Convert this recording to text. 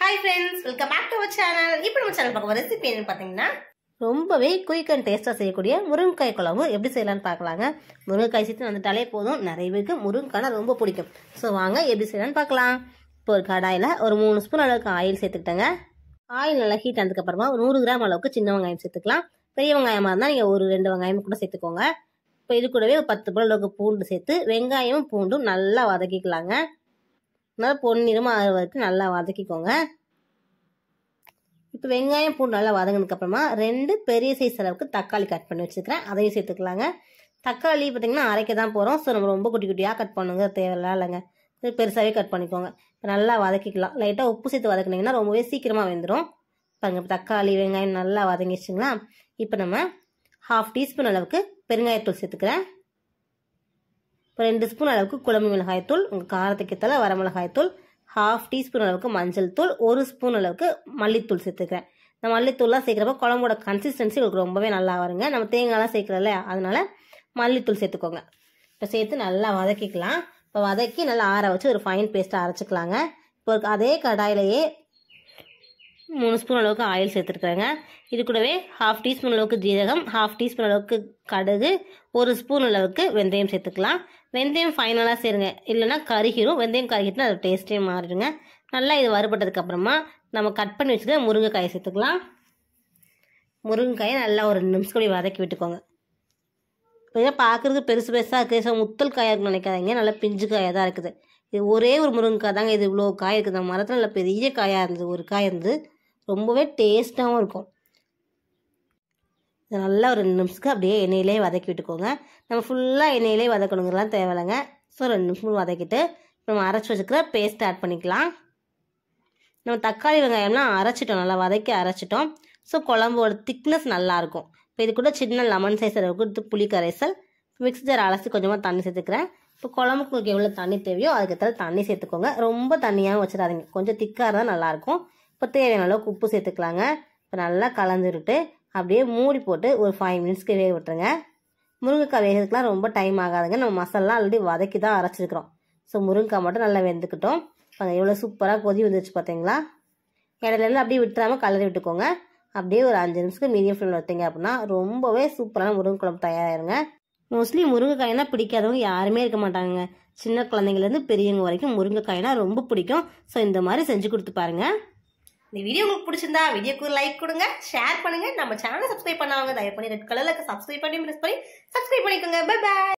hi friends welcome back to our channel இப்போ நம்ம channel பார்க்க ரெசிபி என்னன்னு பார்த்தீங்கன்னா ரொம்பவே குயிக் அண்ட் டேஸ்ட்டாக செய்யக்கூடிய முருங்கைக்காய் குழம்பு எப்படி செய்யலாம்னு பார்க்கலாங்க முருங்கைக்காய் சேர்த்து வந்துட்டாலே போதும் நிறைய பேருக்கு முருங்கைக்காய் ரொம்ப பிடிக்கும் ஸோ வாங்க எப்படி செய்யலாம்னு பார்க்கலாம் இப்போ ஒரு கடாயில் ஒரு மூணு ஸ்பூன் அளவுக்கு ஆயில் சேர்த்துக்கிட்டேங்க ஆயில் நல்லா ஹீட் ஆனதுக்கப்புறமா ஒரு நூறு கிராம் அளவுக்கு சின்ன வெங்காயம் சேர்த்துக்கலாம் பெரிய வெங்காயமாக இருந்தால் நீங்கள் ஒரு ரெண்டு வெங்காயம் கூட சேர்த்துக்கோங்க இப்போ இது கூடவே ஒரு பத்து பல் அளவுக்கு பூண்டு சேர்த்து வெங்காயமும் பூண்டும் நல்லா வதக்கிக்கலாங்க நல்லா பொன்னிறமாக ஆகிற வரைக்கும் நல்லா வதக்கிக்கோங்க இப்போ வெங்காயம் பூண்டு நல்லா வதங்கினதுக்கு அப்புறமா ரெண்டு பெரிய சைஸ் அளவுக்கு தக்காளி கட் பண்ணி வச்சுக்கிறேன் அதையும் சேர்த்துக்கலாங்க தக்காளி பார்த்தீங்கன்னா அரைக்க தான் போகிறோம் ஸோ நம்ம ரொம்ப குட்டி குட்டியாக கட் பண்ணுங்க தேவையில்ல இல்லைங்க இது பெருசாகவே கட் பண்ணிக்கோங்க இப்போ நல்லா வதக்கிக்கலாம் லைட்டாக உப்பு சேர்த்து வதக்குனீங்கன்னா ரொம்பவே சீக்கிரமாக வெந்துடும் பாருங்க இப்போ தக்காளி வெங்காயம் நல்லா வதங்கிடுச்சுங்களா இப்போ நம்ம ஹாஃப் டீஸ்பூன் அளவுக்கு பெருங்காயத்தூள் சேர்த்துக்கிறேன் இப்போ ரெண்டு ஸ்பூன் அளவுக்கு குழம்பு மிளகாய்த்தூள் உங்கள் காரத்துக்கு ஏற்றால வரமிளகாய்த்தூள் ஹாஃப் டீஸ்பூன் அளவுக்கு மஞ்சள் தூள் ஒரு ஸ்பூன் அளவுக்கு மல்லித்தூள் சேர்த்துக்கிறேன் இந்த மல்லித்தூள்லாம் சேர்க்குறப்ப குழம்போட கன்சிஸ்டன்சி உங்களுக்கு ரொம்பவே நல்லா வருங்க நம்ம தேங்காய்லாம் சேர்க்குறோம்ல அதனால மல்லித்தூள் சேர்த்துக்கோங்க இப்போ சேர்த்து நல்லா வதக்கிக்கலாம் இப்போ வதக்கி நல்லா ஆற வச்சு ஒரு ஃபைன் பேஸ்ட்டாக அரைச்சிக்கலாங்க இப்போ அதே கடாயிலேயே மூணு ஸ்பூன் அளவுக்கு ஆயில் சேர்த்துருக்குறேங்க இது கூடவே ஹாஃப் டீஸ்பூன் அளவுக்கு ஜீரகம் ஹாஃப் டீஸ்பூன் அளவுக்கு கடுகு ஒரு ஸ்பூன் அளவுக்கு வெந்தயம் சேர்த்துக்கலாம் வெந்தயம் ஃபைனலாக சேருங்க இல்லைன்னா கருகிரும் வெந்தயம் கருகிட்டுனா அது டேஸ்ட்டே மாறிடுங்க நல்லா இது வறுபட்டதுக்கப்புறமா நம்ம கட் பண்ணி வச்சுக்க முருங்கைக்காயை சேர்த்துக்கலாம் முருங்கைக்காயை நல்லா ஒரு ரெண்டு நிமிஷம் கூட வதக்கி விட்டுக்கோங்க இப்போ பார்க்குறதுக்கு பெருசு பெருசாக இருக்குது ஸோ முத்தல் காயாக இருக்குன்னு நினைக்காதீங்க நல்லா பிஞ்சு காயாக தான் இருக்குது இது ஒரே ஒரு முருங்கைக்காய் தாங்க இது இவ்வளோ காய் இருக்குது நம்ம மரத்தில் நல்ல பெரிய காயாக இருந்தது ஒரு காய் இருந்தது ரொம்பவே டேஸ்ட்டாகவும் இருக்கும் இது நல்லா ஒரு ரெண்டு நிமிஷத்துக்கு அப்படியே எண்ணெயிலே வதக்கி விட்டுக்கோங்க நம்ம ஃபுல்லாக எண்ணெயிலே வதக்கணுங்கிறலாம் தேவையில்லைங்க ஸோ ரெண்டு நிமிஷம் வதக்கிட்டு நம்ம அரைச்சி வச்சுக்கிற பேஸ்ட் ஆட் பண்ணிக்கலாம் நம்ம தக்காளி வெங்காயம்லாம் அரைச்சிட்டோம் நல்லா வதக்கி அரைச்சிட்டோம் ஸோ குழம்போட திக்னஸ் நல்லாயிருக்கும் இப்போ இது கூட சின்ன லெமன் சைஸ் அளவுக்கு புளி கரைசல் மிக்ஸி ஜார் அலசி கொஞ்சமாக தண்ணி சேர்த்துக்கிறேன் இப்போ குழம்புக்கு உங்களுக்கு எவ்வளோ தண்ணி தேவையோ அதுக்கு ஏற்ற தண்ணி சேர்த்துக்கோங்க ரொம்ப தண்ணியாகவும் வச்சிடாதீங்க கொஞ்சம் திக்காக இருந்தால் நல்லாயிருக்கும் இப்போ தேவையான அளவுக்கு உப்பு சேர்த்துக்கலாங்க இப்போ நல்லா கலந்து விட்டு அப்படியே மூடி போட்டு ஒரு ஃபைவ் மினிட்ஸ்க்கு வேக விட்டுருங்க முருங்கைக்காய் வேகிறதுக்குலாம் ரொம்ப டைம் ஆகாதுங்க நம்ம மசாலா ஆல்ரெடி வதக்கி தான் அரைச்சிருக்கிறோம் ஸோ முருங்கைக்காய் மட்டும் நல்லா வெந்துக்கிட்டோம் பாருங்க எவ்வளோ சூப்பராக கொதி வந்துருச்சு பார்த்தீங்களா இடையில அப்படியே விட்டுறாமல் கலரி விட்டுக்கோங்க அப்படியே ஒரு அஞ்சு நிமிஷத்துக்கு மீடியம் ஃப்ளேமில் வைத்தீங்க அப்படின்னா ரொம்பவே சூப்பரான முருங்கை குழம்பு தயாராயிருங்க மோஸ்ட்லி முருங்கைக்காய்னா பிடிக்காதவங்க யாருமே இருக்க மாட்டாங்க சின்ன குழந்தைங்கலேருந்து பெரியவங்க வரைக்கும் முருங்கைக்காய்னா ரொம்ப பிடிக்கும் ஸோ இந்த மாதிரி செஞ்சு கொடுத்து பாருங்க இந்த வீடியோ உங்களுக்கு பிடிச்சிருந்தா வீடியோக்கு லைக் கொடுங்க ஷேர் பண்ணுங்க நம்ம சேனலை சப்ஸ்கிரைப் பண்ணாங்க தயவு பண்ணி ரெட் கலர்ல சப்ஸ்கிரைப் பண்ணி ப்ரெஸ் பண்ணி சப்ஸ்கிரைப் பண்ணிக்கோங்க பை பாய்